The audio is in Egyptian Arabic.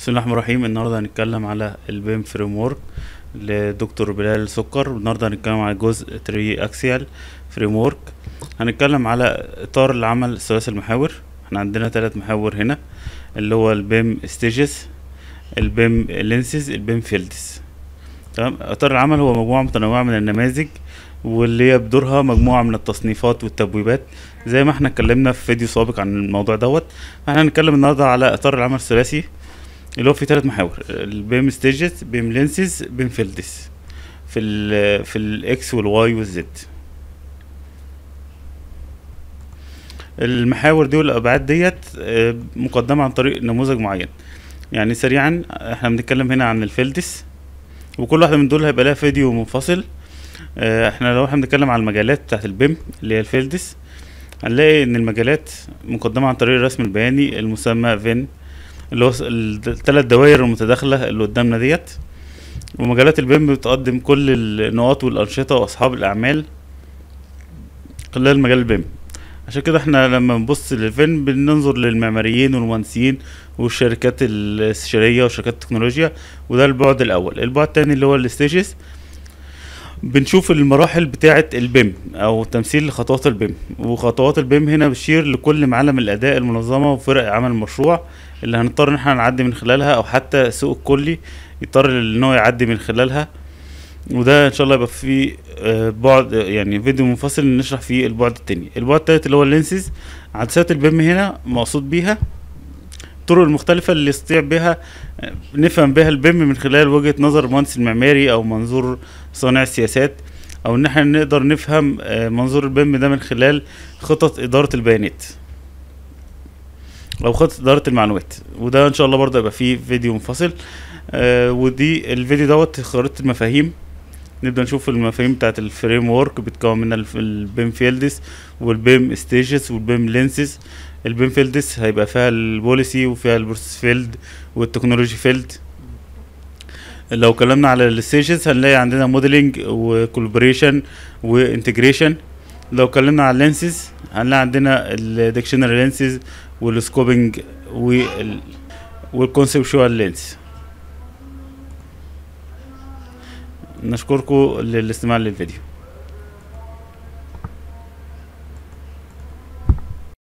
بسم الله الرحمن الرحيم النهارده هنتكلم على البيم فريم ورك لدكتور بلال سكر النهارده هنتكلم على جزء تري اكسيال فريم ورك هنتكلم على اطار العمل ثلاثي المحاور احنا عندنا ثلاث محاور هنا اللي هو البيم ستيجز البيم لينسز البيم فيلدز تمام اطار العمل هو مجموعه متنوعه من النماذج واللي هي بدورها مجموعه من التصنيفات والتبويبات زي ما احنا اتكلمنا في فيديو سابق عن الموضوع دوت احنا هنتكلم النهارده على اطار العمل الثلاثي اللي هو فيه ثلاث محاور البيم ستيجز بيم لينسز بيم فيلدز في ال في الاكس والواي والزد المحاور دي والابعاد ديت آه، مقدمه عن طريق نموذج معين يعني سريعا احنا بنتكلم هنا عن الفيلدس وكل واحده من دول هيبقى لها فيديو منفصل آه، احنا لو احنا بنتكلم على المجالات بتاعت البيم اللي هي الفيلدس هنلاقي ان المجالات مقدمه عن طريق الرسم البياني المسمى فين اللي هو الثلاث دوائر المتداخله اللي قدامنا ديت ومجالات البيم بتقدم كل النقاط والانشطه واصحاب الاعمال خلال مجال البيم عشان كده احنا لما بنبص للفيلم بننظر للمعماريين والمهندسين والشركات الاستشاريه وشركات التكنولوجيا وده البعد الاول البعد التاني اللي هو الستيجز بنشوف المراحل بتاعة البيم أو تمثيل خطوات البيم وخطوات البيم هنا بتشير لكل معالم الأداء المنظمة وفرق عمل المشروع اللي هنضطر إن احنا نعدي من خلالها أو حتى السوق الكلي يضطر إن هو يعدي من خلالها وده إن شاء الله يبقى فيه آه، بعد يعني فيديو منفصل نشرح فيه البعد التاني البعد التالت اللي هو اللينسز عدسات البيم هنا مقصود بيها الطرق المختلفة اللي يستطيع بها آه، نفهم بها البيم من خلال وجهة نظر المهندس المعماري أو منظور صانع السياسات أو إن احنا نقدر نفهم آه، منظور البيم ده من خلال خطط إدارة البيانات أو خطط إدارة المعلومات وده إن شاء الله برضه يبقى فيه فيديو منفصل آه ودي الفيديو دوت خريطة المفاهيم نبدأ نشوف المفاهيم بتاعت الفريم ورك بتكون من الف- البيم فيلدز والبيم ستيجز والبيم لينسز البيم فيلدز هيبقى فيها البوليسي وفيها البروسيس فيلد والتكنولوجي فيلد لو اتكلمنا على الستيجز هنلاقي عندنا موديلنج وكولابوريشن وانتجريشن لو اتكلمنا على اللينسز هنلاقي عندنا الديكشنري لينسز والسكوبنج وال والكونسبشوال لينس نشكركم للاستماع للفيديو